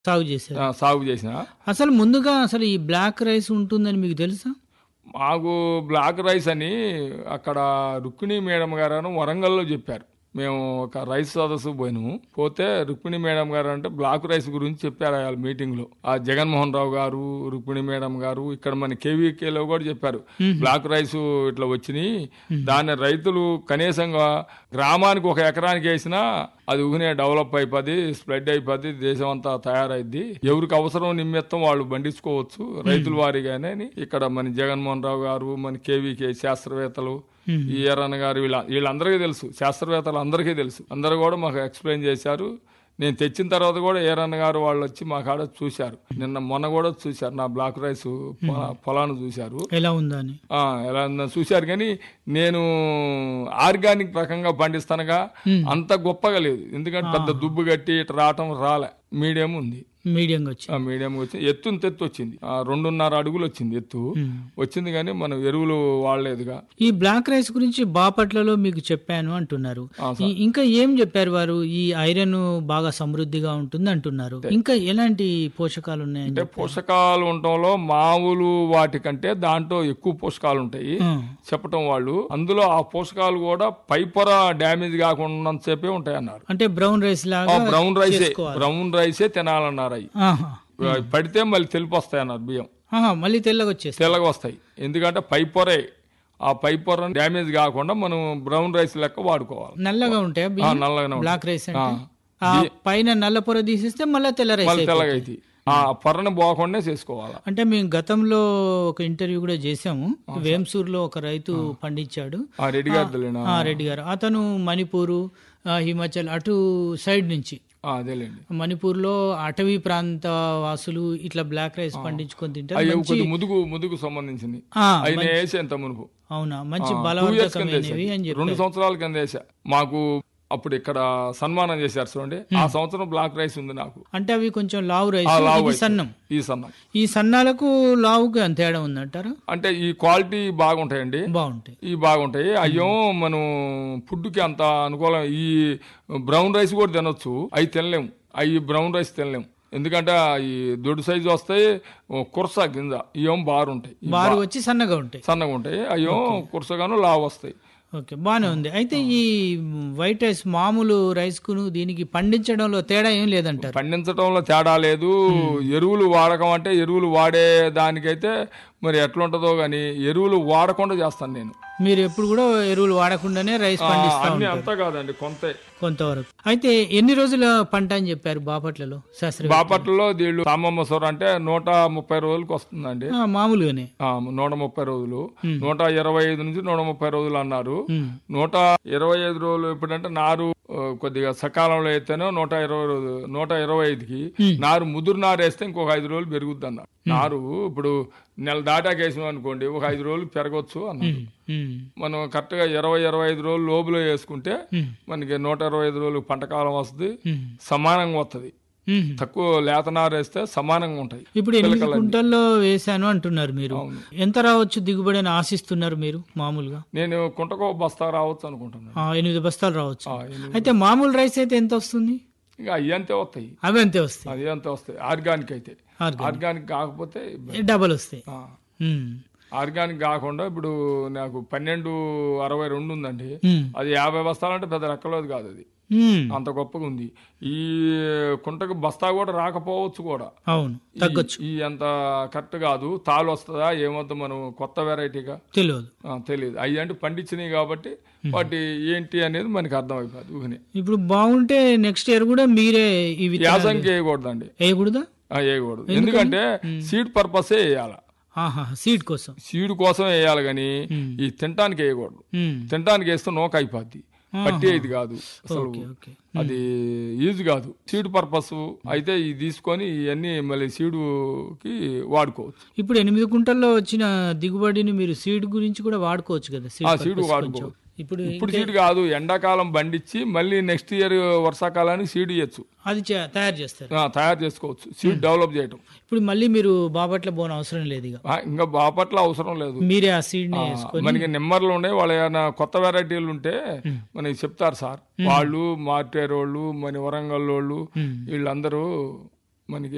సాగు చేశారు ఆ, సాగు చేసిన అసలు ముందుగా అసలు ఈ బ్లాక్ రైస్ ఉంటుందని మీకు తెలుసా మాకు బ్లాక్ రైస్ అని అక్కడ రుక్మిణి మేడం గారు వరంగల్లో చెప్పారు మేము ఒక రైస్ సదస్సు పోయినాము పోతే రుక్మిణి మేడం గారు అంటే బ్లాక్ రైస్ గురించి చెప్పారు ఆ మీటింగ్ లో ఆ జగన్మోహన్ రావు గారు రుక్మిణి మేడం గారు ఇక్కడ మన కేవీకేలో కూడా చెప్పారు బ్లాక్ రైస్ ఇట్లా వచ్చినాయి దాన్ని రైతులు కనీసంగా గ్రామానికి ఒక ఎకరానికి వేసినా అది ఊనే డెవలప్ అయిపోద్ది స్ప్రెడ్ అయిపోద్ది దేశం అంతా తయారైద్ది ఎవరికి అవసరం నిమిత్తం వాళ్ళు పండించుకోవచ్చు రైతుల వారిగానే అని ఇక్కడ మన జగన్మోహన్ రావు గారు మన కేవీకే శాస్త్రవేత్తలు ఈ ఎర్రన్న గారు వీళ్ళ వీళ్ళందరికీ తెలుసు శాస్త్రవేత్తలు అందరికీ తెలుసు అందరూ కూడా మాకు ఎక్స్ప్లెయిన్ చేశారు నేను తెచ్చిన తర్వాత కూడా ఏరన్న గారు వాళ్ళు వచ్చి మా కాడ చూశారు నిన్న మొన్న కూడా చూశారు నా బ్లాక్ రైస్ పొల- పొలాన్ని చూశారు ఎలా ఉందని ఆ, ఎలా ఉందో చూశారు కానీ నేను ఆర్గానిక్ రకంగా పండిస్తానుగా అంత గొప్పగా లేదు ఎందుకంటే పెద్ద దుబ్బు కట్టి ఇట్లా రావటం రాలే మీడియం ఉంది మీడియంగా వచ్చి ఆ మీడియం వచ్చింది ఎత్తుని తెత్తు వచ్చింది ఆ రెండున్నర అడుగులు వచ్చింది ఎత్తు వచ్చింది కానీ మనం ఎరువులు వాడలేదుగా ఈ బ్లాక్ రైస్ గురించి బాపట్లలో మీకు చెప్పాను అంటున్నారు ఆ, ఈ- ఇంకా ఏం చెప్పారు వారు ఈ ఐరన్ బాగా సమృద్ధిగా ఉంటుంది అంటున్నారు ఇంకా ఎలాంటి పోషకాలు ఉన్నాయని అంటే పోషకాలు ఉండటంలో మామూలు వాటికంటే దాంట్లో ఎక్కువ పోషకాలు ఉంటాయి ఆ, చెప్పటం వాళ్ళు అందులో ఆ పోషకాలు కూడా పైపొర డ్యామేజ్ కాకుండా చెప్పే ఉంటాయి అన్నారు అంటే బ్రౌన్ రైస్ ఆ లాగా బ్రౌన్ రైసే చేసుకోవాలి. బ్రౌన్ రైసే తినాలన్నారు అవి ఆహా. పడితే మళ్ళీ తెలిపి వస్తాయి అన్నారు బియ్యం ఆహా, మళ్ళీ తెల్లగా వచ్చేస్తాయి తెల్లగా వస్తాయి ఎందుకంటే పైపొరే ఆ పైపొర డ్యామేజ్ కాకుండా మనం బ్రౌన్ రైస్ లెక్క వాడుకోవాలి నల్లగా ఉంటాయా ఆ, బియ్యం? నల్లగానే ఉంటాయి. బ్లాక్ రైస్ ఆ. అంటే ఆ పైన నల్ల పొర తీసేస్తే మళ్ళీ తెల్ల రైస్ మళ్ళీ అయిపోతుంది. తెల్లగా అయితే ఆ పొరని పోకుండా చేసుకోవాలి అంటే మేము గతంలో ఒక ఇంటర్వ్యూ కూడా చేసాము వేంసూర్లో ఒక రైతు పండించాడు ఆ రెడ్డి గారి తెలియనా ఆ, రెడ్డి గారు అతను మణిపూరు ఆ, హిమాచల్ అటు సైడ్ నుంచి అదేలేండి మణిపూర్లో అటవీ ప్రాంత వాసులు ఇట్లా బ్లాక్ రైస్ పండించుకొని తింటారు అవి మంచి కొద్ది ముదుగు ముదుగు సంబంధించింది ఆ, అయిన వేసి ఎంత మునుపు అవునా మంచి టూ ఇయర్స్ కింద బలవంతమైనవి అని వేసా. రెండు చెప్పారు సంవత్సరాల కింద వేసా మాకు అప్పుడు ఇక్కడ సన్మానం చేశారు చూడండి ఆ సంవత్సరం బ్లాక్ రైస్ ఉంది నాకు అంటే అవి కొంచెం లావు రైస్ ఆ లావు ఇది అయితే. సన్నం ఈ సన్నం ఈ సన్నాలకు లావుకి అంత తేడా ఉందంటారా అంటే ఈ క్వాలిటీ బాగుంటాయండి బాగుంటాయి ఈ బాగుంటాయి అయ్యో మనం ఫుడ్కి అంత అనుకూలం ఈ బ్రౌన్ రైస్ కూడా తినొచ్చు అవి తినలేము అవి బ్రౌన్ రైస్ తినలేము ఎందుకంటే ఈ దొడ్డు సైజు వస్తాయి ఓ కుర్స గింజ ఇవేం బారుంటాయి ఈ బారు వచ్చి సన్నగా ఉంటాయి సన్నగా ఉంటాయి అయ్యో కుర్సగాను లావు వస్తాయి ఓకే బాగానే ఉంది అయితే ఈ వైట్ రైస్ మామూలు రైస్ కును దీనికి పండించడంలో తేడా ఏం లేదంటారు పండించడంలో తేడా లేదు ఎరువులు వాడకం అంటే ఎరువులు వాడే దానికైతే మరి ఎట్లుంటుందో కానీ ఎరువులు వాడకుండా చేస్తాను నేను మీరు ఎప్పుడు కూడా ఎరువులు వాడకుండానే రైస్ ఆ, పండిస్తా అన్ని ఉంటారు అంతా కాదండి కొంతే కొంతవరకు అయితే ఎన్ని రోజుల పంట అని చెప్పారు బాపట్లలో శాస్త్ర బాపట్లలో దీళ్ళు సామమ్మ సొర అంటే నూట ముప్పై రోజులకు వస్తుందండి మామూలుగానే ఆ, నూట ముప్పై రోజులు నూట ఇరవై ఐదు నుంచి నూట ముప్పై రోజులు అన్నారు ఉమ్. నూట ఇరవై ఐదు రోజులు ఎప్పుడంటే నారు ఆ, కొద్దిగా సకాలంలో అయితేనే నూట ఇరవై రోజులు నూట ఇరవై ఐదుకి నారు ముదురు నారు వేస్తే ఇంకొక ఐదు రోజులు పెరుగుద్ది అన్నారు నారు ఇప్పుడు నెల దాటాక వేసాం అనుకోండి ఒక ఐదు రోజులు పెరగచ్చు అన్నారు ఉమ్. మనం కరెక్ట్ గా ఇరవై ఇరవై ఐదు రోజులు లోపల వేసుకుంటే ఉమ్. మనకి నూట ఇరవై ఐదు రోజులు పంట కాలం వస్తుంది ఉమ్. సమానంగా వస్తుంది ఉమ్. తక్కువ లేత నారు వేస్తే సమానంగా ఉంటాయి ఇప్పుడు ఎనిమిది కుంటల్లో వేశాను అంటున్నారు మీరు అవును. ఎంత రావచ్చు దిగుబడి అని ఆశిస్తున్నారు మీరు మామూలుగా నేను కుంటకో బస్తా రావచ్చు అనుకుంటున్నాను ఆ, ఎనిమిది బస్తాలు రావచ్చు ఆ, ఎనిమిది. అయితే మామూలు రైస్ అయితే ఎంత వస్తుంది ఇంకా అవి అంతే వస్తాయి అవి అంతే వస్తాయి అది అంతే వస్తాయి ఆర్గానిక్ అయితే ఆర్గానిక్. ఆర్గానిక్ కాకపోతే ఇబ్బంది. డబల్ వస్తాయి ఆ, ఉమ్. ఆర్గానిక్ కాకుండా ఇప్పుడు నాకు పన్నెండు అరవై రెండు ఉందండి ఉమ్. అది యాభై బస్తాలంటే పెద్ద లెక్కలోది కాదు అది ఉమ్. అంత గొప్పగా ఉంది ఈ కుంటకు బస్తా కూడా రాకపోవచ్చు కూడా అవును ఈ- తగ్గొచ్చు ఈ అంత కరెక్ట్ కాదు తాలు వస్తుందా ఏమవుతుంది మనం కొత్త వెరైటీగా తెలియదు ఆ, తెలియదు అవి అంటే పండించినాయి కాబట్టి వాటి ఏంటి అనేది మనకి అర్థమైపోతుంది ఊహనే ఇప్పుడు బాగుంటే నెక్స్ట్ ఇయర్ కూడా మీరే ఈ విత్తనాలు యాసంకి వేయకూడదండి వేయకూడదా ఆ, వేయకూడదు ఎందుకంటే సీడ్ పర్పసే వేయాలి ఆహా సీడ్ కోసం సీడ్ కోసం వేయాలి కానీ ఈ తినటానికి వేయకూడదు ఉమ్. తినటానికి వేస్తే నోక అయిపోద్ది పట్టి ఇది కాదు అసలు ఓకే ఓకే అది యూజ్ కాదు సీడ్ పర్పస్ అయితే ఇది తీసుకొని ఇవన్నీ మళ్ళీ సీడుకి వాడుకోవచ్చు ఇప్పుడు ఎనిమిది కుంటల్లో వచ్చిన దిగుబడిని మీరు సీడ్ గురించి కూడా వాడుకోవచ్చు కదా ఆ సీడ్ సీడ్ purpose వాడుకోవచ్చు కొంచెం. ఇప్పుడు ఇప్పుడు సీడ్ కాదు ఎండాకాలం బండిచ్చి మళ్ళీ నెక్స్ట్ ఇయర్ వర్షాకాలానికి సీడ్ ఇవ్వచ్చు అది చే- తయారు చేస్తారు తయారు చేసుకోవచ్చు సీడ్ డెవలప్ చేయటం ఇప్పుడు మళ్ళీ మీరు బాపట్ల పోన అవసరం లేదు ఇక ఆ, ఇంకా బాపట్ల అవసరం లేదు మీరే ఆ సీడ్ ని వేసుకొని మనకి నిమ్మర్లు ఉండే వాళ్ళ ఏమైనా కొత్త వెరైటీలు ఉంటే మనకి చెప్తారు సార్ వాళ్ళు మార్టేర్ వాళ్ళు మన వరంగల్ వాళ్ళు ఉమ్. వీళ్ళందరూ మనకి